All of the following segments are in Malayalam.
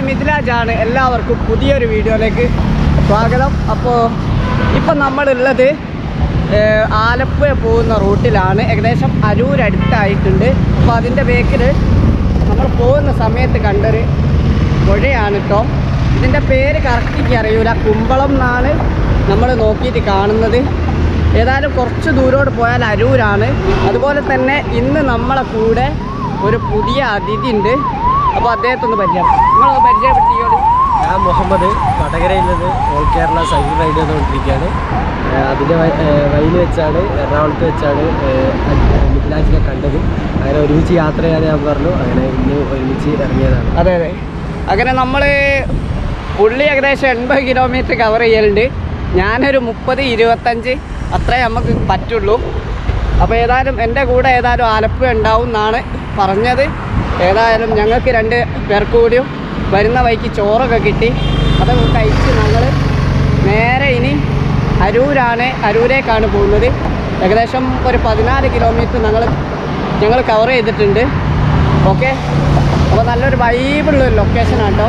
മിഥിലാജാണ് എല്ലാവർക്കും പുതിയൊരു വീഡിയോയിലേക്ക് സ്വാഗതം അപ്പോൾ ഇപ്പം നമ്മളുള്ളത് ഏഹ്, ആലപ്പുഴ പോകുന്ന റൂട്ടിലാണ് ഏകദേശം അരൂർ അടുത്തായിട്ടുണ്ട് അപ്പോൾ അതിൻ്റെ ബേക്കിൽ നമ്മൾ പോകുന്ന സമയത്ത് കണ്ടൊരു പുഴയാണ് കേട്ടോ ഇതിൻ്റെ പേര് കറക്റ്റ് എനിക്ക് അറിയൂല കുമ്പളം എന്നാണ് നമ്മൾ നോക്കിയിട്ട് കാണുന്നത് ഏതായാലും കുറച്ച് ദൂരോട്ട് പോയാൽ അരൂരാണ് അതുപോലെ തന്നെ ഇന്ന് നമ്മളെ കൂടെ ഒരു പുതിയ അതിഥി ഉണ്ട് അപ്പോൾ അദ്ദേഹത്തെ ഒന്ന് പരിചയം നിങ്ങൾ പരിചയപ്പെടുത്തിയോളൂ ഞാൻ മുഹമ്മദ് വടകരയിൽ നിന്ന് ഓൾ കേരള സൈക്കിൾ റൈഡ് ചെയ്തുകൊണ്ടിരിക്കുകയാണ് ഏഹ് അതിൻ്റെ വഴിയിൽ വെച്ചാണ് എറണാകുളത്ത് വെച്ചാണ് മിഥിലാജിനെ കണ്ടത് അങ്ങനെ ഒരുമിച്ച് യാത്ര ചെയ്യാൻ ഞാൻ പറഞ്ഞു അങ്ങനെ ഇന്ന് ഒരുമിച്ച് ഇറങ്ങിയതാണ് അതെ അതെ അങ്ങനെ നമ്മൾ പുള്ളി ഏകദേശം എൺപത് കിലോമീറ്റർ കവർ ചെയ്യലുണ്ട് ഞാനൊരു മുപ്പത് ഇരുപത്തഞ്ച് അത്രേ നമുക്ക് പറ്റുള്ളൂ അപ്പോൾ ഏതായാലും എൻ്റെ കൂടെ ഏതായാലും ആലപ്പുഴ ഉണ്ടാവും എന്നാണ് പറഞ്ഞത് ഏതായാലും ഞങ്ങൾക്ക് രണ്ട് പേർക്ക് കൂടിയും വരുന്ന വഴിക്ക് ചോറൊക്കെ കിട്ടി അതൊക്കെ കഴിച്ച് ഞങ്ങൾ നേരെ ഇനി അരൂരാണ് അരൂരേക്കാണ് പോകുന്നത് ഏകദേശം ഒരു പതിനാല് കിലോമീറ്റർ ഞങ്ങൾ ഞങ്ങൾ കവർ ചെയ്തിട്ടുണ്ട് ഓക്കെ അപ്പോൾ നല്ലൊരു വൈബുള്ള ഒരു ലൊക്കേഷനാണ് കേട്ടോ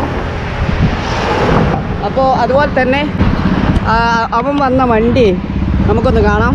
അപ്പോൾ അതുപോലെ തന്നെ ആ, അവൻ വന്ന വണ്ടി നമുക്കൊന്ന് കാണാം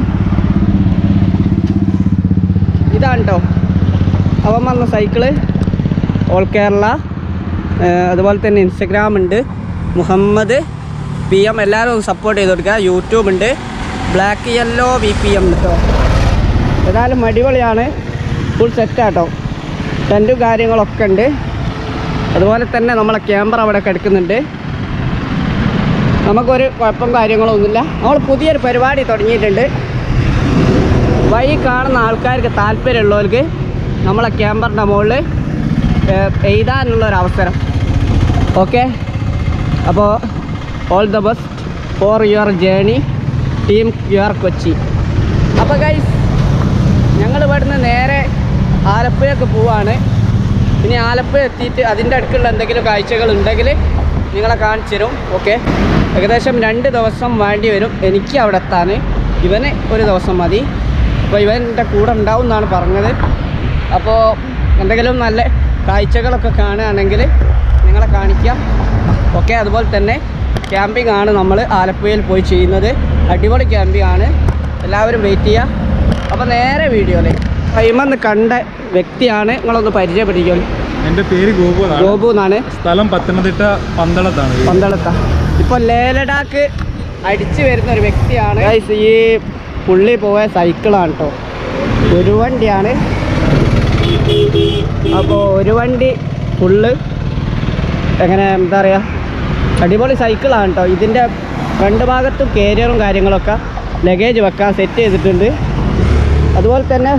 ഇതാണ് കേട്ടോ അവൻ വന്ന സൈക്കിള് ഓൾ കേരള ആ, അതുപോലെ തന്നെ ഇൻസ്റ്റഗ്രാം ഉണ്ട് മുഹമ്മദ് പി എം എല്ലാവരും ഒന്ന് സപ്പോർട്ട് ചെയ്ത് കൊടുക്കുക യൂട്യൂബ് ഉണ്ട് black yellow V P M കേട്ടോ ഏതായാലും അടിപൊളിയാണ് ഫുൾ സെറ്റാട്ടോ ടെൻറ്റും കാര്യങ്ങളൊക്കെ ഉണ്ട് അതുപോലെ തന്നെ നമ്മളെ ക്യാമറ അവിടെ കിടക്കുന്നുണ്ട് നമുക്കൊരു കുഴപ്പം കാര്യങ്ങളോ ഒന്നുമില്ല നമ്മൾ പുതിയൊരു പരിപാടി തുടങ്ങിയിട്ടുണ്ട് വഴി കാണുന്ന ആൾക്കാർക്ക് താല്പര്യമുള്ളവർക്ക് നമ്മളെ ക്യാമറിൻ്റെ മുകളിൽ എഴുതാനുള്ള ഒരു അവസരം ഓക്കെ അപ്പോൾ all the best for your journey team your Kochi അപ്പോൾ ഗൈസ് ഞങ്ങൾ ഇവിടുന്ന് നേരെ ആലപ്പുഴക്ക് പോവാണ് ഇനി ആലപ്പുഴ എത്തിയിട്ട് അതിൻ്റെ അടുക്കുള്ള എന്തെങ്കിലും കാഴ്ചകൾ ഉണ്ടെങ്കിൽ നിങ്ങളെ കാണിച്ചു തരും ഓക്കെ ഏകദേശം രണ്ട് ദിവസം വേണ്ടി വരും എനിക്ക് അവിടെ എത്താൻ ഇവന് ഒരു ദിവസം മതി അപ്പോൾ ഇവൻ എൻ്റെ കൂടെ ഉണ്ടാവും എന്നാണ് പറഞ്ഞത് അപ്പോൾ എന്തെങ്കിലും നല്ല കാഴ്ചകളൊക്കെ കാണുകയാണെങ്കിൽ നിങ്ങളെ കാണിക്കാം ഓക്കെ അതുപോലെ തന്നെ ക്യാമ്പിംഗ് ആണ് നമ്മൾ ആലപ്പുഴയിൽ പോയി ചെയ്യുന്നത് അടിപൊളി ക്യാമ്പിംഗ് ആണ് എല്ലാവരും വെയിറ്റ് ചെയ്യുക അപ്പോൾ നേരെ വീഡിയോയിൽ കൈമെന്ന് കണ്ട വ്യക്തിയാണ് നിങ്ങളൊന്ന് പരിചയപ്പെടുത്തിക്കോളൂ എൻ്റെ പേര് ഗോപു എന്നാണ് ഗോപു എന്നാണ് സ്ഥലം പത്തനംതിട്ട പന്തളത്താണ് വീട്. പന്തളത്ത ഇപ്പോൾ ലേലഡാക്ക് അടിച്ചു വരുന്ന ഒരു വ്യക്തിയാണ് Guys, ഈ പുള്ളി പോയ സൈക്കിളാണ് കേട്ടോ ഒരു വണ്ടിയാണ് അപ്പോൾ ഒരു വണ്ടി ഫുള്ള് എങ്ങനെ എന്താ പറയുക അടിപൊളി സൈക്കിളാണ് കേട്ടോ ഇതിൻ്റെ ഫ്രണ്ട് ഭാഗത്തും കേരിയറും കാര്യങ്ങളൊക്കെ ലഗേജ് വെക്കാൻ സെറ്റ് ചെയ്തിട്ടുണ്ട് അതുപോലെ തന്നെ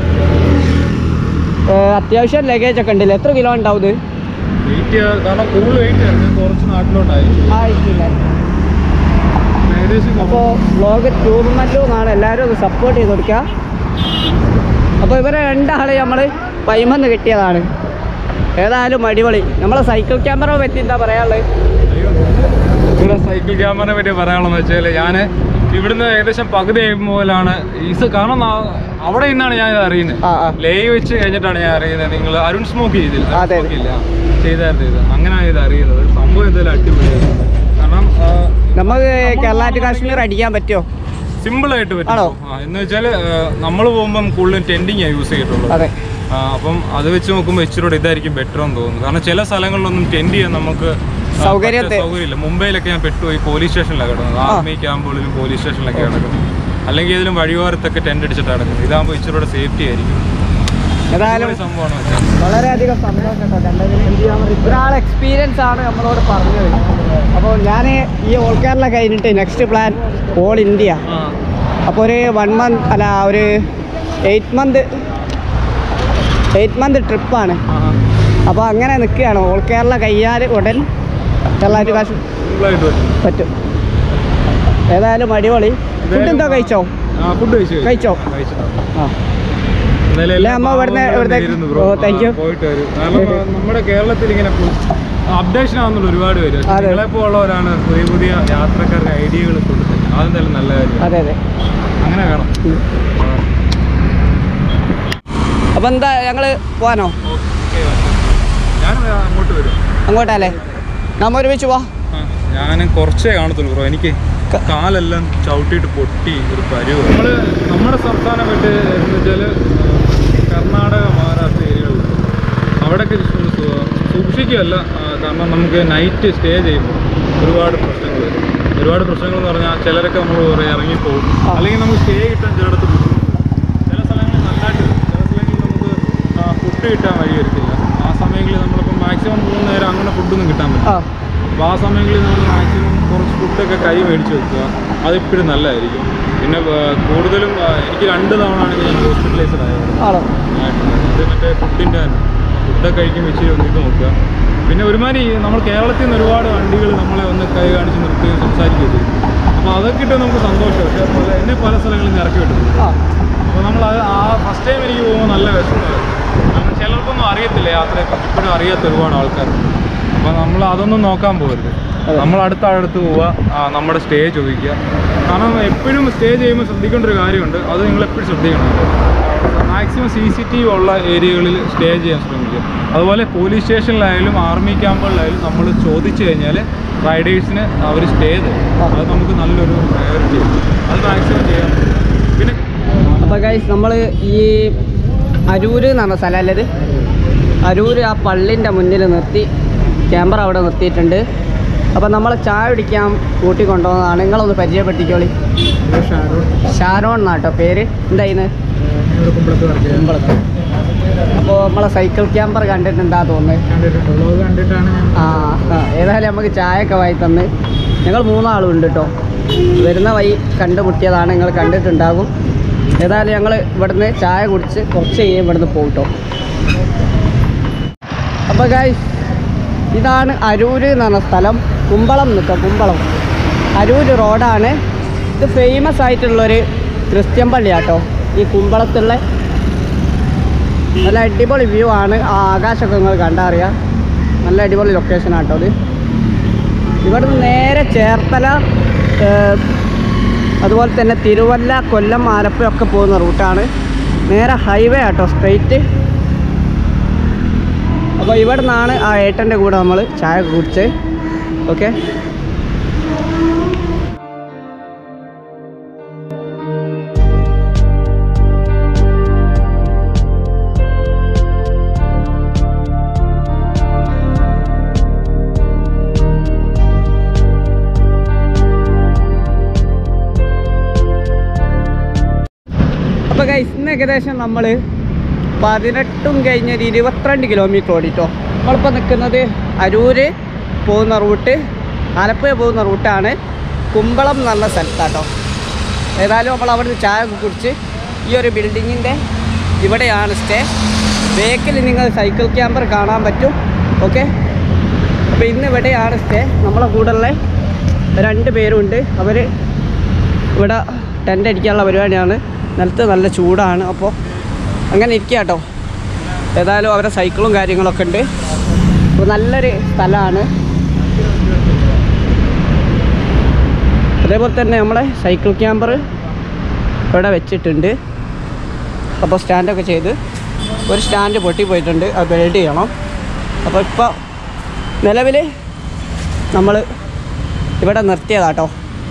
ഏർ, അത്യാവശ്യം ലഗേജ് ഒക്കെ ഉണ്ടല്ലോ എത്ര കിലോ ഉണ്ടാവും ഇത് വെയിറ്റ് ചെയ്യാ- കാരണം കൂടുതൽ വെയിറ്റ് ആയിരുന്നു കുറച്ച് നാട്ടിലോട്ടായി ആയിട്ടില്ല ഏകദേശം അപ്പോൾ വ്ളോഗ് ട്യൂബ്മല്ലു എന്നാണ് എല്ലാവരും ഒന്ന് സപ്പോർട്ട് ചെയ്ത് കൊടുക്കുക അപ്പോൾ ഇവരെ രണ്ടാളെ നമ്മൾ പൈമെന്ന് കിട്ടിയതാണ് ഏതായാലും അടിപൊളി നമ്മളെ സൈക്കിൾ ക്യാമറ പറ്റി എന്താ പറയാനുള്ളത് ഇവിടെ സൈക്കിൾ ക്യാമറയെ പറ്റി പറയാനുള്ളതെന്ന് വെച്ചാൽ ഞാൻ ഇവിടുന്ന് ഏകദേശം പകുതി കഴിയുമ്പോഴാണ് ഈസ് കാരണം നാ- അവിടെ നിന്നാണ് ഞാൻ ഇത് അറിയുന്നത് ആ ആ ലേ വെച്ച് കഴിഞ്ഞിട്ടാണ് ഞാൻ അറിയുന്നത് നിങ്ങൾ അരുൺ സ്മോക്ക് ചെയ്തില്ല അരുൺ അതെ, അതെ. smoke ഇല്ല ചെയ്തായിരുന്നു ഇത് അങ്ങനെയാണ് ഇത് അറിയുന്നത് സംഭവം എന്തായാലും അടിപൊളിയാണ് കാരണം നമുക്ക് കേരള ടു കാശ്മീർ അടിക്കാൻ പറ്റുമോ സിമ്പിൾ ആയിട്ട് പറ്റും ആണോ? ആ, എന്ന് വെച്ചാൽ നമ്മൾ പോകുമ്പം കൂടുതലും ടെൻഡിങ് യൂസ് ചെയ്തിട്ടുള്ളത് അതെ ആ, അപ്പം അത് വെച്ച് നോക്കുമ്പോൾ ഇച്ചിരി ഇതായിരിക്കും ബെറ്റർ എന്ന് തോന്നുന്നു കാരണം ചില സ്ഥലങ്ങളിലൊന്നും ടെൻഡ് ചെയ്യാൻ നമുക്ക് ആ, സൗകര്യത്തെ- പറ്റിയ സൗകര്യമില്ല മുംബൈയിലൊക്കെ ഞാൻ പെട്ടുപോയി പോലീസ് സ്റ്റേഷനിലാണ് കിടന്നത് ആർമി ക്യാമ്പുകളിലും പോലീസ് സ്റ്റേഷനിലൊക്കെ കിടക്കുന്നത് അല്ലെങ്കിൽ ഏതെങ്കിലും വഴിയോരത്തൊക്കെ ടെൻറ്റ് അടിച്ചിട്ട് കിടക്കുന്നത് ഇതാകുമ്പോൾ ഇച്ചിരി കൂടെ സേഫ്റ്റി ആയിരിക്കും ഏതായാലും അടിപൊളി സംഭവമാണ് വെച്ചാൽ വളരെയധികം സന്തോഷം കേട്ടോ കണ്ടതിൽ ഒരാൾ എക്സ്പീരിയൻസ് ആണ് നമ്മളോട് പറഞ്ഞത് അപ്പോൾ ഞാൻ ഈ ഓൾ കേരള കഴിഞ്ഞിട്ട് നെക്സ്റ്റ് പ്ലാൻ ഓൾ ഇന്ത്യ അപ്പോൾ ഒരു വൺ മന്ത് അല്ല ഒരു എയ്റ്റ് മന്ത് എയ്റ്റ് മന്ത് ട്രിപ്പാണ് അപ്പോൾ അങ്ങനെ നിൽക്കുകയാണ് ഓൾ കേരള കയ്യാൽ ഉടൻ കേരള ടു കാശ്മീർ സിമ്പിളായിട്ട് പറ്റും പറ്റും ഏതായാലും അടിപൊളി ഫുഡ് എന്തോ കഴിച്ചോ ആ ഫുഡ് കഴിച്ചു കഴിച്ചോ? ആ, കഴിച്ചിട്ടുണ്ട് ആ എന്തായാലും ഇല്ല, എല്ലാ അമ്മ ഇവിടുന്ന് പാവങ്ങളും ഇവിടുത്തെ- ഇരുന്നു ബ്രോ. Oh, thank you. ആ, പോയിട്ട് വരും കാരണം നമ്മുടെ കേരളത്തിൽ ഇങ്ങനെ അപ്ഡേഷൻ ആവുന്നുള്ള ഒരുപാട് പേര് അതെ. നിങ്ങളെപ്പോലുള്ളവരാണ് പുതിയ പുതിയ യാത്രക്കാർക്ക് ഐഡിയകൾ കൊടുത്തത് അതെന്തായാലും നല്ല കാര്യം അതെ അതെ അങ്ങനെ വേണം ഉം. അപ്പോൾ എന്താ ഞങ്ങൾ പോകാനോ ഓക്കെ ഞാൻ അങ്ങോട്ട് വരും അങ്ങോട്ടല്ലേ നമ്മ ഒരുമിച്ച് പോവാ ഞാൻ കുറച്ചേ കാണത്തുള്ളൂ ബ്രോ എനിക്ക് ക- കാലെല്ലാം ചവിട്ടിയിട്ട് പൊട്ടി ഒരു പരുവ് നമ്മൾ നമ്മുടെ സംസ്ഥാനം വിട്ട് എന്ന് വെച്ചാൽ കർണാടക മഹാരാഷ്ട്ര ഏരിയകളിൽ അവിടെയൊക്കെ just ഒന്ന് സൂ- സൂക്ഷിക്കുകയല്ല ആ, കാരണം നമുക്ക് നൈറ്റ് സ്റ്റേ ചെയ്യുമ്പോൾ ഒരുപാട് പ്രശ്നങ്ങൾ വരും ഒരുപാട് പ്രശ്നങ്ങൾ എന്ന് പറഞ്ഞാൽ ചിലരൊക്കെ നമ്മൾ പറയാം ഇറങ്ങിപ്പോകും ആ. അല്ലെങ്കിൽ നമുക്ക് സ്റ്റേ കിട്ടാൻ ചിലയിടത്ത് ബുദ്ധിമുട്ടുണ്ട് ചില സ്ഥലങ്ങളിൽ നല്ലതായിട്ട് വരും. ചില സ്ഥലങ്ങളിൽ നമുക്ക് ഫുഡ് കിട്ടാൻ വഴി വരത്തില്ല ആ സമയങ്ങളിൽ നമ്മളിപ്പോൾ മാക്സിമം മൂന്ന് നേരം അങ്ങനെ ഫുഡൊന്നും കിട്ടാൻ പറ്റില്ല ആ അപ്പോൾ ആ സമയങ്ങളിൽ നമ്മൾ മാക്സിമം കുറച്ച് ഫുഡൊക്കെ കൈ മേടിച്ച് വെക്കുക അതിപ്പോഴും നല്ലതായിരിക്കും പിന്നെ ആ, കൂടുതലും ആ, എനിക്ക് രണ്ട് തവണയാണ് ഞാൻ ഹോസ്പിറ്റലൈസ്ഡ് ആയത് ആണോ ഇത് മറ്റേ ഫുഡിൻ്റെ തന്നെ ഫുഡൊക്കെ കഴിക്കുമ്പോൾ ഇച്ചിരി ഒന്ന് ഇത് നോക്കുക പിന്നെ ഒരുമാതിരി നമ്മൾ കേരളത്തിൽ നിന്ന് ഒരുപാട് വണ്ടികൾ നമ്മളെ ഒന്ന് കൈ കാണിച്ച് നിർത്തുകയും സംസാരിക്കുകയും ചെയ്യും അപ്പോൾ അതൊക്കെ കിട്ടും നമുക്ക് സന്തോഷം പക്ഷേ പല എന്നെ പല സ്ഥലങ്ങളിൽ നിന്ന് ഇറക്കി വിട്ടിട്ടുണ്ട് ആ അപ്പോൾ നമ്മൾ അത് ആ ഫസ്റ്റ് ടൈം എനിക്ക് പോകുമ്പോൾ നല്ല വിഷമമായിരുന്നു കാരണം ചിലർക്കൊന്നും അറിയത്തില്ല യാത്രയെക്കുറിച്ച് ഇപ്പോഴും അറിയാത്ത ഒരുപാട് ആൾക്കാരുണ്ട് അപ്പോൾ നമ്മൾ അതൊന്നും നോക്കാൻ പോകരുത് അതെ. നമ്മൾ അടുത്ത അടുത്ത് പോവുക ആ, നമ്മുടെ സ്റ്റേ ചോദിക്കുക കാരണം എപ്പോഴും സ്റ്റേ ചെയ്യുമ്പോൾ ശ്രദ്ധിക്കേണ്ട ഒരു കാര്യമുണ്ട് അത് നിങ്ങൾ എപ്പോഴും ശ്രദ്ധിക്കണം maximum C C T V ഉള്ള ഏരിയകളിൽ സ്റ്റേ ചെയ്യാൻ ശ്രമിക്കുക അതുപോലെ പോലീസ് സ്റ്റേഷനിലായാലും ആർമി ക്യാമ്പുകളിലായാലും നമ്മൾ ചോദിച്ചു കഴിഞ്ഞാൽ റൈഡേഴ്സിന് അവർ സ്റ്റേ തരും അത് നമുക്ക് നല്ലൊരു പ്രയോറിറ്റി അത് മാക്സിമം ചെയ്യാൻ പറ്റും. പിന്നെ അപ്പോൾ ഗൈസ് നമ്മൾ ഈ അരൂര് എന്ന് പറഞ്ഞ സ്ഥലമല്ലേ ഇത് അരൂര് ആ പള്ളിൻ്റെ മുന്നിൽ നിർത്തി ക്യാമറ അവിടെ നിർത്തിയിട്ടുണ്ട് അപ്പോൾ നമ്മൾ ചായ കുടിക്കാൻ കൂട്ടി കൊണ്ടുപോകുന്നതാണ് നിങ്ങളൊന്ന് പരിചയപ്പെടുത്തിക്കോളി ഷാരോൺ എന്നാട്ടോ പേര് എന്തായിന്ന് കുമ്പളത്ത് അപ്പോൾ നമ്മളെ സൈക്കിൾ ക്യാമ്പർ കണ്ടിട്ടുണ്ടാ തോന്നുന്നത് കണ്ടിട്ടാണ് ഞാൻ ആ ആ, ഏതായാലും നമുക്ക് ചായയൊക്കെ വായി തന്ന് ഞങ്ങൾ മൂന്നാളും ഉണ്ട് കേട്ടോ വരുന്ന വഴി കണ്ടുമുട്ടിയതാണ് നിങ്ങൾ കണ്ടിട്ടുണ്ടാകും ഏതായാലും ഞങ്ങൾ ഇവിടുന്ന് ചായ കുടിച്ച് കുറച്ച് കഴിയും ഇവിടുന്ന് പോകട്ടോ അപ്പോൾ ഗായ്സ് ഇതാണ് അരൂര് എന്ന് പറഞ്ഞ സ്ഥലം കുമ്പളം നിൽക്കുക കുമ്പളം അരൂര് റോഡാണ് ഇത് ഫേമസ് ആയിട്ടുള്ളൊരു ക്രിസ്ത്യൻ പള്ളിയാട്ടോ ഈ കുമ്പളത്തുള്ള നല്ല അടിപൊളി വ്യൂ ആണ് ആ ആകാശമൊക്കെ നിങ്ങൾ കണ്ടറിയാം നല്ല അടിപൊളി ലൊക്കേഷൻ ആട്ടോ ഇത് ഇവിടുന്ന് നേരെ ചേർത്തല ഏർ, അതുപോലെ തന്നെ തിരുവല്ല കൊല്ലം ആലപ്പുഴ ഒക്കെ പോകുന്ന റൂട്ടാണ് നേരെ ഹൈവേ ആട്ടോ സ്ട്രെയിറ്റ് അപ്പോൾ ഇവിടെ നിന്നാണ് ആ ഏട്ടൻ്റെ കൂടെ നമ്മൾ ചായ കുടിച്ച് ഓക്കെ അപ്പോൾ ഗൈസ് ഇന്ന് ഏകദേശം നമ്മൾ പതിനെട്ടും കഴിഞ്ഞ ഒരു ഇരുപത്തിരണ്ട് കിലോമീറ്റർ ഓടിട്ടോ നമ്മളിപ്പോൾ നിൽക്കുന്നത് അരൂര് പോകുന്ന റൂട്ട് ആലപ്പുഴ പോകുന്ന റൂട്ടാണ് കുമ്പളം എന്ന് പറഞ്ഞ സ്ഥലത്താട്ടോ ഏതായാലും നമ്മൾ അവിടുന്ന് ചായ ഒക്കെ കുടിച്ച് ഈ ഒരു ബിൽഡിങ്ങിൻ്റെ ഇവിടെയാണ് സ്റ്റേ ബേക്കിൽ നിങ്ങൾ സൈക്കിൾ ക്യാമ്പർ കാണാൻ പറ്റും ഓക്കെ അപ്പോൾ ഇന്ന് ഇവിടെയാണ് സ്റ്റേ നമ്മളെ കൂടെയുള്ള രണ്ട് പേരുണ്ട് അവർ ഇവിടെ ടെൻ്റ് അടിക്കാനുള്ള പരിപാടിയാണ് നിലത്ത് നല്ല ചൂടാണ് അപ്പോൾ അങ്ങനെ ഇരിക്കുക കേട്ടോ ഏതായാലും അവരെ സൈക്കിളും കാര്യങ്ങളൊക്കെ ഉണ്ട് അപ്പോൾ നല്ലൊരു സ്ഥലമാണ് അതേപോലെ തന്നെ നമ്മളെ സൈക്കിൾ ക്യാമ്പർ ഇവിടെ വെച്ചിട്ടുണ്ട് അപ്പോൾ സ്റ്റാൻഡൊക്കെ ചെയ്ത് ഒരു സ്റ്റാൻഡ് പൊട്ടി പോയിട്ടുണ്ട് അത് ബിൽഡ് ചെയ്യണം അപ്പോൾ ഇപ്പോൾ നിലവിൽ നമ്മൾ ഇവിടെ നിർത്തിയതാട്ടോ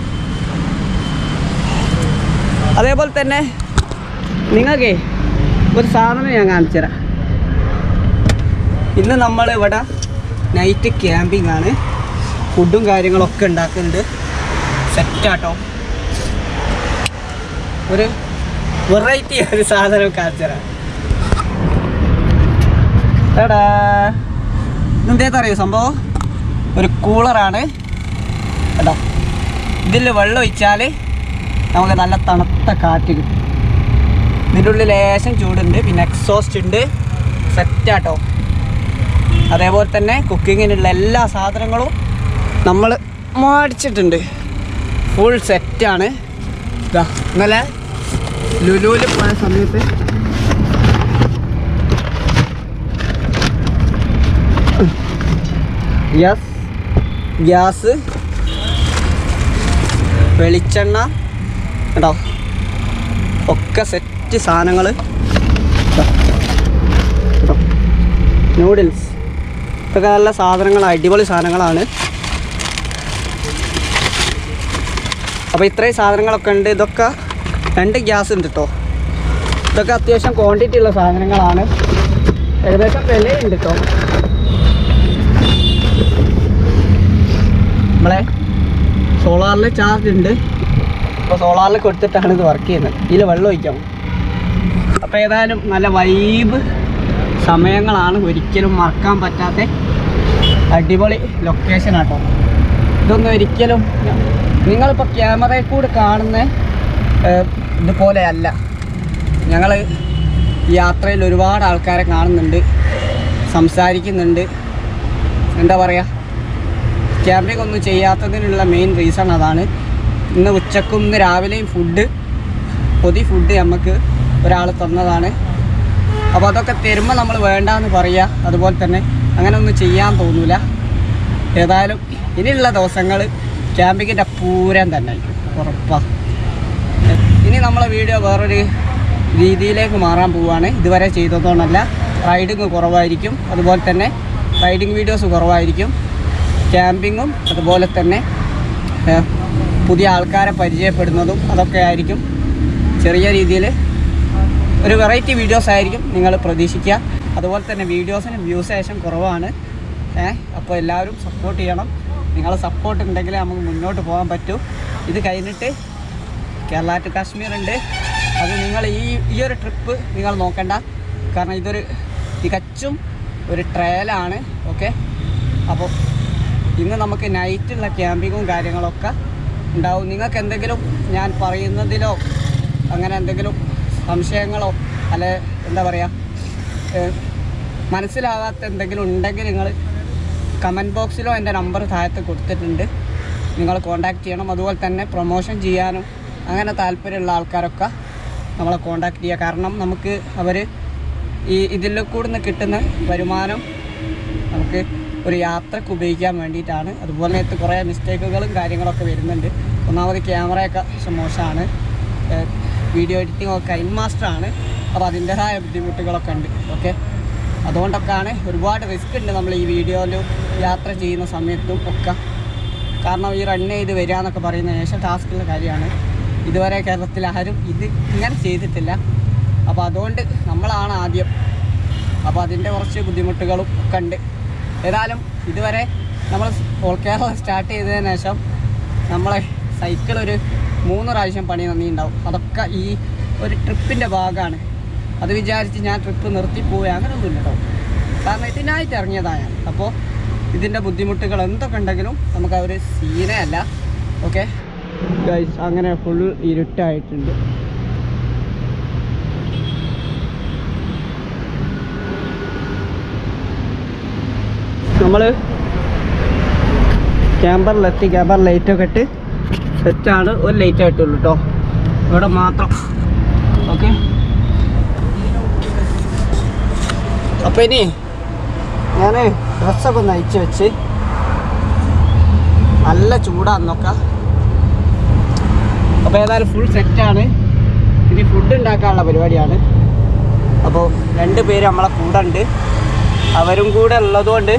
അതേപോലെ തന്നെ നിങ്ങൾക്ക് ഒരു സാധനം ഞാൻ കാണിച്ചു തരാം ഇന്ന് നമ്മൾ ഇവിടെ നൈറ്റ് ക്യാമ്പിംഗ് ആണ് ഫുഡും കാര്യങ്ങളൊക്കെ ഉണ്ടാക്കുന്നുണ്ട് സെറ്റാട്ടോ ഒരു വെറൈറ്റി ഒരു സാധനം കാണിച്ചു തരാം എടാ ഇതെന്തേത്തറിയോ സംഭവം ഒരു കൂളറാണ് കേട്ടോ ഇതിൽ വെള്ളം ഒഴിച്ചാൽ നമുക്ക് നല്ല തണുത്ത കാറ്റ് കിട്ടും ഇതിൻ്റെ ഉള്ളിൽ ലേശം ചൂടുണ്ട് പിന്നെ എക്സോസ്റ്റ് ഉണ്ട് സെറ്റാട്ടോ അതേപോലെ തന്നെ കുക്കിങ്ങിനുള്ള എല്ലാ സാധനങ്ങളും നമ്മൾ മേടിച്ചിട്ടുണ്ട് ഫുൾ സെറ്റാണ് ഇതാ ഇന്നലെ ലുലുവിൽ പോയ സമയത്ത് ഗ്യാസ് ഗ്യാസ് വെളിച്ചെണ്ണ കേട്ടോ ഒക്കെ സെറ്റ് സാധനങ്ങൾ നൂഡിൽസ് ഇതൊക്കെ നല്ല സാധനങ്ങളാണ് അടിപൊളി സാധനങ്ങളാണ് അപ്പോൾ ഇത്രയും സാധനങ്ങളൊക്കെ ഉണ്ട് ഇതൊക്കെ രണ്ട് ഗ്യാസ് ഉണ്ട് കേട്ടോ ഇതൊക്കെ അത്യാവശ്യം ക്വാണ്ടിറ്റി ഉള്ള സാധനങ്ങളാണ് ഏകദേശം വിലയുണ്ട് കേട്ടോ നമ്മളെ സോളാറിൽ ചാർജ് ഉണ്ട് അപ്പോൾ സോളാറിൽ കൊടുത്തിട്ടാണ് ഇത് വർക്ക് ചെയ്യുന്നത് ഇതിൽ വെള്ളം ഒഴിക്കാം അപ്പോൾ ഏതായാലും നല്ല വൈബ് സമയങ്ങളാണ് ഒരിക്കലും മറക്കാൻ പറ്റാത്ത അടിപൊളി ലൊക്കേഷൻ ആട്ടോ ഇതൊന്നും ഒരിക്കലും നിങ്ങളിപ്പോൾ ക്യാമറയിൽ കൂടെ കാണുന്ന ഏഹ്, ഇതുപോലെയല്ല ഞങ്ങൾ യാത്രയിൽ ഒരുപാട് ആൾക്കാരെ കാണുന്നുണ്ട് സംസാരിക്കുന്നുണ്ട് എന്താ പറയുക ക്യാമ്പിംഗ് ഒന്നും ചെയ്യാത്തതിനുള്ള മെയിൻ റീസൺ അതാണ് ഇന്ന് ഉച്ചക്കും ഇന്ന് രാവിലെയും ഫുഡ് പൊതി ഫുഡ് നമുക്ക് ഒരാൾ തന്നതാണ് അപ്പോൾ അതൊക്കെ തരുമ്പോൾ നമ്മൾ വേണ്ടാന്ന് പറയുക അതുപോലെ തന്നെ അങ്ങനെ ഒന്നും ചെയ്യാൻ തോന്നൂല ഏതായാലും ഇനിയുള്ള ദിവസങ്ങൾ ക്യാമ്പിങ്ങിൻ്റെ പൂരം തന്നെ ഉറപ്പാണ് ഇനി നമ്മളെ വീഡിയോ വേറൊരു രീതിയിലേക്ക് മാറാൻ പോവുകയാണ് ഇതുവരെ ചെയ്തതുകൊണ്ടല്ല റൈഡിങ് കുറവായിരിക്കും അതുപോലെ തന്നെ റൈഡിങ് വീഡിയോസ് കുറവായിരിക്കും ക്യാമ്പിങ്ങും അതുപോലെ തന്നെ ഏഹ്, പുതിയ ആൾക്കാരെ പരിചയപ്പെടുന്നതും അതൊക്കെ ആയിരിക്കും ചെറിയ രീതിയിൽ ഒരു വെറൈറ്റി വീഡിയോസ് ആയിരിക്കും നിങ്ങൾ പ്രതീക്ഷിക്കുക അതുപോലെ തന്നെ വീഡിയോസിന് വ്യൂസേഷൻ കുറവാണ് ഏഹ് അപ്പോൾ എല്ലാവരും സപ്പോർട്ട് ചെയ്യണം നിങ്ങളെ സപ്പോർട്ട് ഉണ്ടെങ്കിലേ നമുക്ക് മുന്നോട്ട് പോകാൻ പറ്റൂ ഇത് കഴിഞ്ഞിട്ട് കേരള ടു കാശ്മീർ ഉണ്ട് അത് നിങ്ങൾ ഈ ഈ ഒരു ട്രിപ്പ് നിങ്ങൾ നോക്കണ്ട കാരണം ഇതൊരു തികച്ചും ഒരു ട്രയലാണ് ഓക്കെ അപ്പോൾ ഇന്ന് നമുക്ക് നൈറ്റുള്ള ക്യാമ്പിങ്ങും കാര്യങ്ങളൊക്കെ ഉണ്ടാവും നിങ്ങൾക്ക് എന്തെങ്കിലും ഞാൻ പറയുന്നതിലോ അങ്ങനെ എന്തെങ്കിലും സംശയങ്ങളോ അല്ലെ എന്താ പറയുക മനസ്സിലാകാത്ത എന്തെങ്കിലും ഉണ്ടെങ്കിൽ നിങ്ങൾ കമൻറ്റ് ബോക്സിലോ എൻ്റെ നമ്പർ താഴത്ത് കൊടുത്തിട്ടുണ്ട് നിങ്ങൾ കോൺടാക്റ്റ് ചെയ്യണം അതുപോലെ തന്നെ പ്രൊമോഷൻ ചെയ്യാനും അങ്ങനെ താല്പര്യമുള്ള ആൾക്കാരൊക്കെ നമ്മളെ കോൺടാക്റ്റ് ചെയ്യുക കാരണം നമുക്ക് അവർ ഈ ഇതിൽ കൂടുന്ന കിട്ടുന്ന വരുമാനം നമുക്ക് ഒരു യാത്രക്ക് ഉപയോഗിക്കാൻ വേണ്ടിയിട്ടാണ് അതുപോലെ തന്നെ കുറേ മിസ്റ്റേക്കുകളും കാര്യങ്ങളൊക്കെ വരുന്നുണ്ട് ഒന്നാമത് ക്യാമറയൊക്കെ കുറച്ച് മോശമാണ് വീഡിയോ എഡിറ്റിംഗ് ഒക്കെ കൈൻ മാസ്റ്ററാണ് അപ്പോൾ അതിൻ്റെതായ ബുദ്ധിമുട്ടുകളൊക്കെ ഉണ്ട് ഓക്കെ അതുകൊണ്ടൊക്കെയാണ് ഒരുപാട് റിസ്ക് ഉണ്ട് നമ്മൾ ഈ വീഡിയോയിൽ യാത്ര ചെയ്യുന്ന സമയത്തും ഒക്കെ കാരണം ഈ റൺ ചെയ്ത് വരിക എന്നൊക്കെ പറയുന്ന ശേഷം ടാസ്കുള്ള കാര്യമാണ് ഇതുവരെ കേരളത്തിൽ ആരും ഇത് ഇങ്ങനെ ചെയ്തിട്ടില്ല അപ്പോൾ അതുകൊണ്ട് നമ്മളാണ് ആദ്യം അപ്പോൾ അതിൻ്റെ കുറച്ച് ബുദ്ധിമുട്ടുകളും ഒക്കെ ഉണ്ട് ഏതായാലും ഇതുവരെ നമ്മൾ ഓൾ കേരള സ്റ്റാർട്ട് ചെയ്തതിന് ശേഷം നമ്മളെ സൈക്കിൾ ഒരു മൂന്ന് പ്രാവശ്യം പണി നന്ദിയുണ്ടാവും അതൊക്കെ ഈ ഒരു ട്രിപ്പിൻ്റെ ഭാഗമാണ് അത് വിചാരിച്ച് ഞാൻ ട്രിപ്പ് നിർത്തി പോവുക അങ്ങനെയൊന്നും കേട്ടോ കാരണം ഇതിനായിട്ട് ഇറങ്ങിയതാണ് ഞാൻ അപ്പോൾ ഇതിൻ്റെ ബുദ്ധിമുട്ടുകൾ എന്തൊക്കെ ഉണ്ടെങ്കിലും നമുക്ക് ആ ഒരു സീനേ അല്ല ഓക്കെ ഗൈസ് അങ്ങനെ ഫുൾ ഇരുട്ടായിട്ടുണ്ട് നമ്മൾ ക്യാമ്പറിലെത്തി ക്യാമ്പർ ലൈറ്റൊക്കെ ഇട്ട് സെറ്റാണ് ഒരു ലൈറ്റ് ആയിട്ടുള്ളൂ കേട്ടോ ഇവിടെ മാത്രം ഓക്കെ അപ്പോൾ ഇനി ഞാൻ ഡ്രസ്സൊക്കെ ഒന്ന് അയച്ചു വെച്ച് നല്ല ചൂടാന്നൊക്കെ അപ്പോൾ ഏതായാലും ഫുൾ സെറ്റാണ് ഇനി ഫുഡ് ഉണ്ടാക്കാനുള്ള പരിപാടിയാണ് അപ്പോൾ രണ്ട് പേര് നമ്മളെ കൂടെ ഉണ്ട് അവരും കൂടെ ഉള്ളതുകൊണ്ട്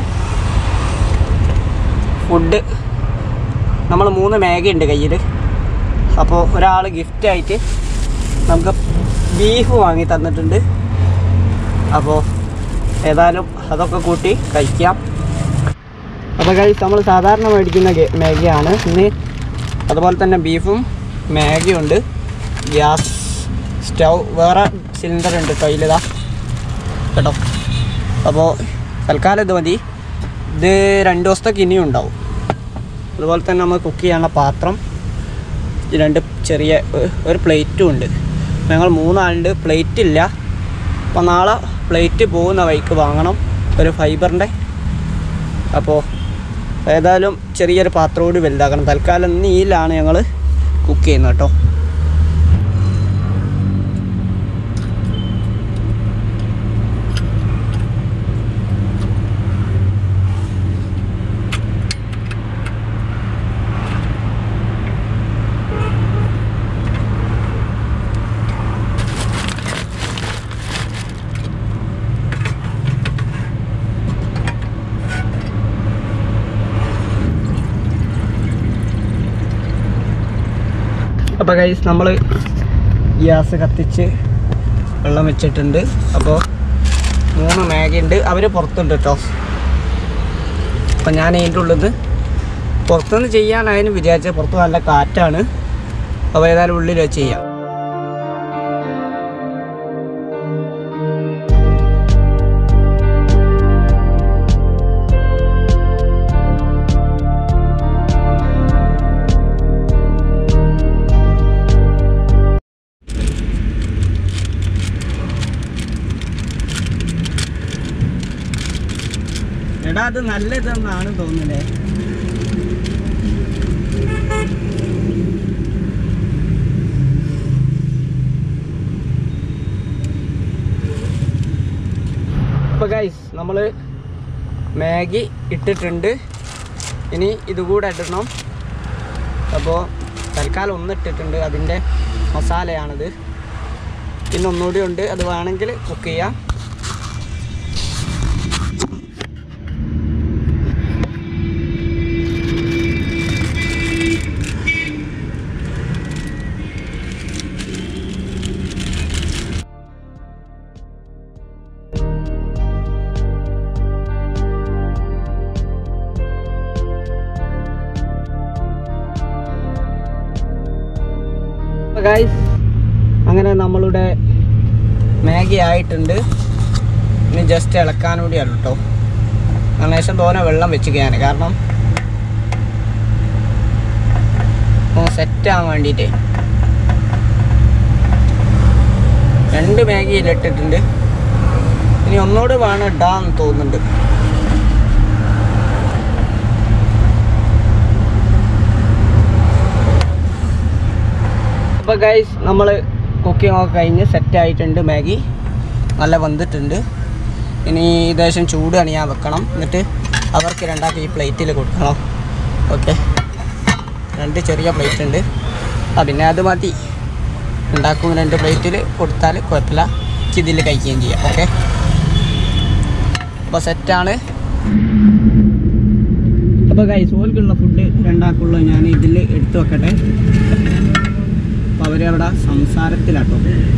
ഫുഡ് നമ്മൾ മൂന്ന് മാഗി ഉണ്ട് കയ്യിൽ അപ്പോൾ ഒരാൾ ഗിഫ്റ്റായിട്ട് നമുക്ക് ബീഫ് വാങ്ങി തന്നിട്ടുണ്ട് അപ്പോൾ ഏതായാലും അതൊക്കെ കൂട്ടി കഴിക്കാം അപ്പോൾ കഴിച്ച് നമ്മൾ സാധാരണ മേടിക്കുന്ന ഗെ- മാഗിയാണ് ഇന്ന് അതുപോലെ തന്നെ ബീഫും മാഗിയും ഉണ്ട് ഗ്യാസ് സ്റ്റൗ വേറെ സിലിണ്ടർ ഉണ്ട് കയ്യിലിതാ കേട്ടോ അപ്പോൾ തൽക്കാലം ഇത് മതി ഇത് രണ്ട് ദിവസത്തേക്ക് ഇനിയും ഉണ്ടാവും അതുപോലെ തന്നെ നമ്മൾ കുക്ക് ചെയ്യാനുള്ള പാത്രം ഈ രണ്ട് ചെറിയ ഒ- ഒരു പ്ലേറ്റും ഉണ്ട് ഞങ്ങൾ മൂന്നാളുണ്ട് പ്ലേറ്റ് ഇല്ല അപ്പോൾ നാളെ പ്ലേറ്റ് പോകുന്ന വഴിക്ക് വാങ്ങണം ഒരു ഫൈബറിൻ്റെ അപ്പോൾ ഏതായാലും ചെറിയൊരു പാത്രം കൂടി വലുതാക്കണം തൽക്കാലം ഇന്ന് ഈലാണ് ഞങ്ങൾ കുക്ക് ചെയ്യുന്നത് കേട്ടോ അപ്പോൾ ഗൈസ് നമ്മൾ ഗ്യാസ് കത്തിച്ച് വെള്ളം വെച്ചിട്ടുണ്ട് അപ്പോൾ മൂന്ന് മാഗി ഉണ്ട് അവർ പുറത്തുണ്ട് കേട്ടോ അപ്പം ഞാൻ അതിൻ്റെ ഉള്ളിൽ നിന്ന് പുറത്തുനിന്ന് ചെയ്യാനായിരുന്നു വിചാരിച്ചത് പുറത്ത് നല്ല കാറ്റാണ് അപ്പോൾ ഏതായാലും ഉള്ളിൽ വെച്ച് ചെയ്യാം എടാ അത് നല്ല ഇതെന്നാണ് തോന്നുന്നത് അപ്പോൾ ഗൈസ് നമ്മൾ മാഗി ഇട്ടിട്ടുണ്ട് ഇനി ഇതുകൂടെ ഇടണം അപ്പോൾ തൽക്കാലം ഒന്ന് ഇട്ടിട്ടുണ്ട് അതിൻ്റെ മസാലയാണിത് പിന്നെ ഒന്നുകൂടി ഉണ്ട് അത് വേണമെങ്കിൽ കുക്ക് ചെയ്യാം ഗൈസ് അങ്ങനെ നമ്മളുടെ മാഗി ആയിട്ടുണ്ട് ഇനി ജസ്റ്റ് ഇളക്കാൻ കൂടിയാണ് കേട്ടോ ഗണേശൻ തോനെ വെള്ളം വെച്ചിരിക്കുകയാണ് കാരണം സെറ്റ് ആവാൻ വേണ്ടിയിട്ടേ രണ്ട് മാഗി ഇട്ടിട്ടുണ്ട് ഇനി ഒന്നുകൂടി വേണം ഇടാന്ന് തോന്നുന്നുണ്ട് അപ്പോൾ ഗൈസ് നമ്മൾ കുക്കിംഗ് ഒക്കെ കഴിഞ്ഞ് സെറ്റ് ആയിട്ടുണ്ട് മാഗി നല്ല വെന്തിട്ടുണ്ട് ഇനി ഏകദേശം ചൂട് അണിയാൻ വെക്കണം എന്നിട്ട് അവർക്ക് രണ്ടാക്കി ഈ പ്ലേറ്റിൽ കൊടുക്കണം ഓക്കെ രണ്ട് ചെറിയ പ്ലേറ്റ് ഉണ്ട് ആ പിന്നെ അത് മതി ഉണ്ടാക്കും രണ്ട് പ്ലേറ്റിൽ കൊടുത്താൽ കുഴപ്പമില്ല ഇതിൽ കഴിക്കുകയും ചെയ്യാം ഓക്കെ അപ്പോൾ സെറ്റാണ് അപ്പോൾ ഗൈസ് ഓൽക്കുള്ള ഫുഡ് രണ്ടാക്കുള്ള ഞാൻ ഇതിൽ എടുത്തു വെക്കട്ടെ അപ്പോൾ അവരവിടെ സംസാരത്തിലാട്ടോ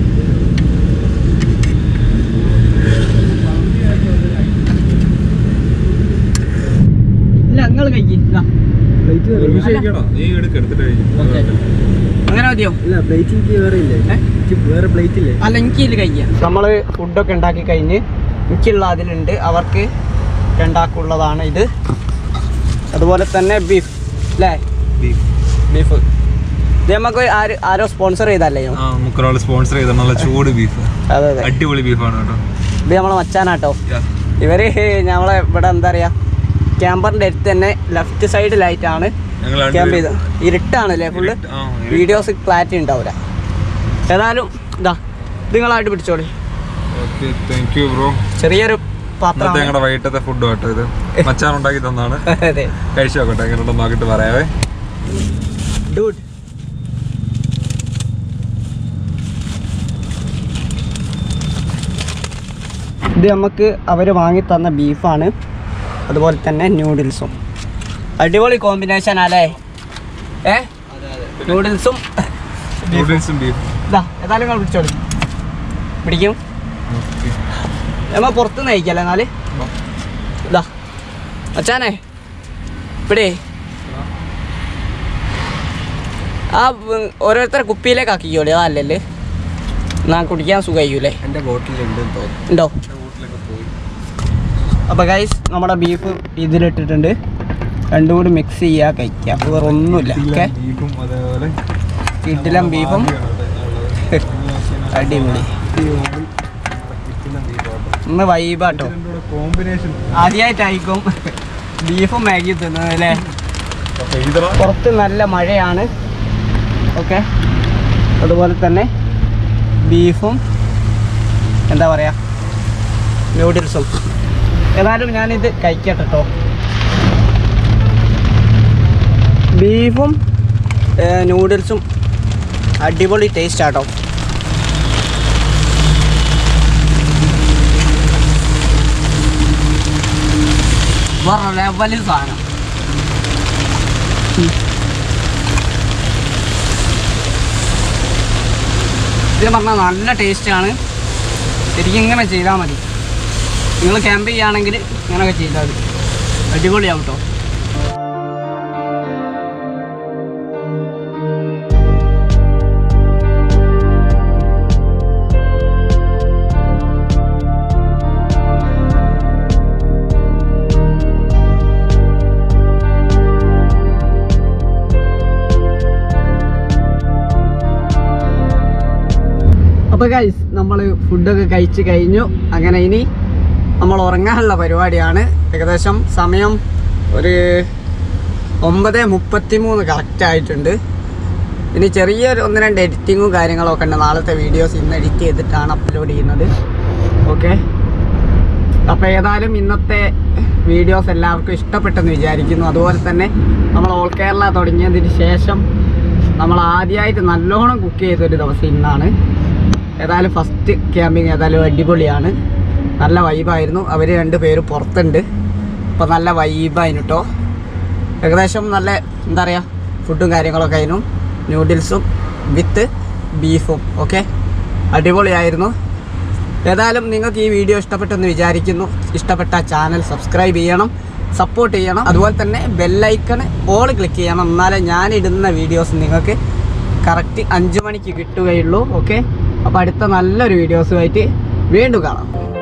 ഇല്ല നിങ്ങൾ കഴിക്കില്ല പ്ലേറ്റ് ഒരുമിച്ച് കഴിക്കടാ. നീ എടുക്ക് എടുത്തിട്ട് കഴിക്കും ഓക്കെ അങ്ങനെ മതിയോ ഇല്ല പ്ലേറ്റ് എനിക്ക് വേറെ ഇല്ലേ ഏ? എനിക്ക് വേറെ പ്ലേറ്റ് ഇല്ലേ അല്ല എനിക്ക് ഇതിൽ കഴിക്കാം നമ്മൾ ഫുഡൊക്കെ ഉണ്ടാക്കി കഴിഞ്ഞ് എനിക്കുള്ള അതിലുണ്ട് അവർക്ക് രണ്ടാക്കുള്ളതാണ് ഇത് അതുപോലെ തന്നെ ബീഫ് അല്ലേ ബീഫ് ഇത് നമുക്ക് ആര് ആരോ സ്പോൺസർ ചെയ്തല്ലേ ആ നമുക്കൊരാൾ സ്പോൺസർ ചെയ്ത നല്ല ചൂട് ബീഫ് അതെ അതെ അടിപൊളി ബീഫാണ് കേട്ടോ ഇത് നമ്മളെ മച്ചാനാട്ടോ ഇവര് ഞങ്ങളെ ഇവിടെ എന്താ പറയാ ക്യാമ്പറിന്റെ അടുത്ത് തന്നെ ലെഫ്റ്റ് സൈഡിലായിട്ടാണ് ഞങ്ങൾ ക്യാമ്പ് ചെയ്ത് ഇരുട്ടാണല്ലേ ഫുള്ള് വീഡിയോസ് ക്ലാരിറ്റി ഉണ്ടാവില്ല ഏതായാലും ഇതാ ഇത് നിങ്ങളായിട്ട് പിടിച്ചോളി ഓക്കെ താങ്ക് യു ബ്രോ ചെറിയൊരു ഇന്നത്തെ പാത്രം ഞങ്ങളുടെ വൈകിട്ടത്തെ ഫുഡ് കേട്ടോ ഇത് മച്ചാൻ ഉണ്ടാക്കി തന്നാണ് അതെ കഴിച്ചു നോക്കട്ടെ എങ്ങനെയുണ്ടെന്ന് നോക്കിയിട്ട് പറയാവേ ഡൂഡ് ഇത് നമുക്ക് അവർ വാങ്ങി തന്ന ബീഫാണ് അതുപോലെ തന്നെ ന്യൂഡിൽസും അടിപൊളി കോമ്പിനേഷൻ അല്ലേ ഏ നൂഡിൽസും നൂഡിൽസും ബീഫും ഇതാ ഏതായാലും നിങ്ങൾ പിടിച്ചോളി പിടിക്കും നമ്മ പുറത്തുനിന്ന് കഴിക്കല്ലേ എന്നാല് ഇതാ അച്ഛാനെ ഇവിടെ ആ ഉം, ഓരോരുത്തരെ കുപ്പിയിലേക്ക് ആക്കിക്കോളി അതല്ലല്ലേ എന്നാ കുടിക്കാൻ സുഖമായിരിക്കൂലേ എൻ്റെ ബോട്ടിലുണ്ട് തോന്നുന്നു ഉണ്ടോ അപ്പോൾ ഗൈസ് നമ്മുടെ ബീഫ് ഇതിലിട്ടിട്ടുണ്ട് രണ്ടും കൂടി മിക്സ് ചെയ്യുക കഴിക്കുക വേറെ ഒന്നുമില്ല ഓക്കെ ബീഫും അതേപോലെ ഇഡ്ഡലും ബീഫും അടിപൊളി ഇന്ന് വൈബാട്ടോ കോമ്പിനേഷൻ ആദ്യമായിട്ടായിരിക്കും ബീഫും മാഗിയും തിന്നത് അല്ലേ പുറത്ത് നല്ല മഴയാണ് ഓക്കെ അതുപോലെ തന്നെ ബീഫും എന്താ പറയുക നൂഡിൽസും ഏതായാലും ഞാനിത് കഴിക്കട്ടെ കേട്ടോ ബീഫും നൂഡിൽസും അടിപൊളി ടേസ്റ്റ് ആട്ടോ വേറെ ലെവലിൽ സാധനം സത്യം പറഞ്ഞാൽ നല്ല ടേസ്റ്റാണ് ശരിക്കും ഇങ്ങനെ ചെയ്താൽ മതി നിങ്ങൾ ക്യാമ്പ് ചെയ്യുകയാണെങ്കിൽ ഇങ്ങനെയൊക്കെ ചെയ്താൽ മതി അടിപൊളിയാവും കേട്ടോ അപ്പോൾ ഗൈസ് നമ്മൾ ഫുഡൊക്കെ കഴിച്ച് കഴിഞ്ഞു അങ്ങനെ ഇനി നമ്മൾ ഉറങ്ങാനുള്ള പരിപാടിയാണ് ഏകദേശം സമയം ഒരു ഒമ്പത് മുപ്പത്തി മൂന്ന് കറക്റ്റ് ആയിട്ടുണ്ട് ഇനി ചെറിയൊരു ഒന്ന് രണ്ട് എഡിറ്റിങ്ങും കാര്യങ്ങളൊക്കെ ഉണ്ട് നാളത്തെ വീഡിയോസ് ഇന്ന് എഡിറ്റ് ചെയ്തിട്ടാണ് അപ്ലോഡ് ചെയ്യുന്നത് ഓക്കെ അപ്പോൾ ഏതായാലും ഇന്നത്തെ വീഡിയോസ് എല്ലാവർക്കും ഇഷ്ടപ്പെട്ടെന്ന് വിചാരിക്കുന്നു അതുപോലെ തന്നെ നമ്മൾ ഓൾ കേരള തുടങ്ങിയതിന് ശേഷം നമ്മൾ ആദ്യമായിട്ട് നല്ലോണം കുക്ക് ചെയ്തൊരു ദിവസം ഇന്നാണ് ഏതായാലും ഫസ്റ്റ് ക്യാമ്പിങ് ഏതായാലും അടിപൊളിയാണ് നല്ല വൈബായിരുന്നു അവർ രണ്ട് പേര് പുറത്തുണ്ട് അപ്പോൾ നല്ല വൈബായിരുന്നു കേട്ടോ ഏകദേശം നല്ല എന്താ പറയുക ഫുഡും കാര്യങ്ങളൊക്കെ ആയിരുന്നു നൂഡിൽസും വിത്ത് ബീഫും ഓക്കെ അടിപൊളിയായിരുന്നു ഏതായാലും നിങ്ങൾക്ക് ഈ വീഡിയോ ഇഷ്ടപ്പെട്ടെന്ന് വിചാരിക്കുന്നു ഇഷ്ടപ്പെട്ട ചാനൽ സബ്സ്ക്രൈബ് ചെയ്യണം സപ്പോർട്ട് ചെയ്യണം അതുപോലെ തന്നെ ബെല്ലൈക്കണ് ഓൾ ക്ലിക്ക് ചെയ്യണം എന്നാലേ ഞാനിടുന്ന വീഡിയോസ് നിങ്ങൾക്ക് കറക്റ്റ് അഞ്ച് മണിക്ക് കിട്ടുകയുള്ളൂ ഓക്കെ അപ്പോൾ അടുത്ത നല്ലൊരു വീഡിയോസുമായിട്ട് വീണ്ടും കാണാം